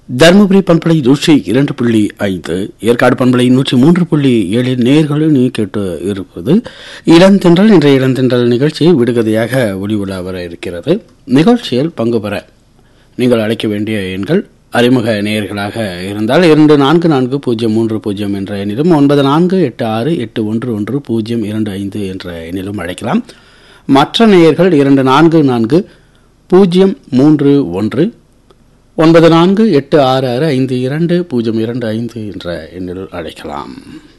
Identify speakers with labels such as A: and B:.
A: தருமபுரி பண்பலை நூற்றி இரண்டு புள்ளி ஐந்து ஏற்காடு பண்பலை நூற்றி மூன்று புள்ளி ஏழு நேர்களும் நீ கேட்டு இருப்பது இளந்தென்றல் இன்றைய இளந்தென்றல் நிகழ்ச்சி விடுகதையாக ஒளி உலா வர இருக்கிறது நிகழ்ச்சியில் பங்கு பெற நீங்கள் அழைக்க வேண்டிய எண்கள் அறிமுக நேயர்களாக இருந்தால் இரண்டு நான்கு நான்கு பூஜ்ஜியம் மூன்று பூஜ்ஜியம் என்ற எண்ணிலும் ஒன்பது நான்கு எட்டு ஆறு எட்டு ஒன்று ஒன்று பூஜ்ஜியம் இரண்டு ஐந்து என்ற எண்ணிலும் அழைக்கலாம் மற்ற நேயர்கள் இரண்டு நான்கு நான்கு பூஜ்ஜியம் மூன்று ஒன்று ஒன்பது நான்கு எட்டு ஆறு ஆறு ஐந்து இரண்டு பூஜ்ஜியம் இரண்டு ஐந்து என்ற எண்ணில் அழைக்கலாம்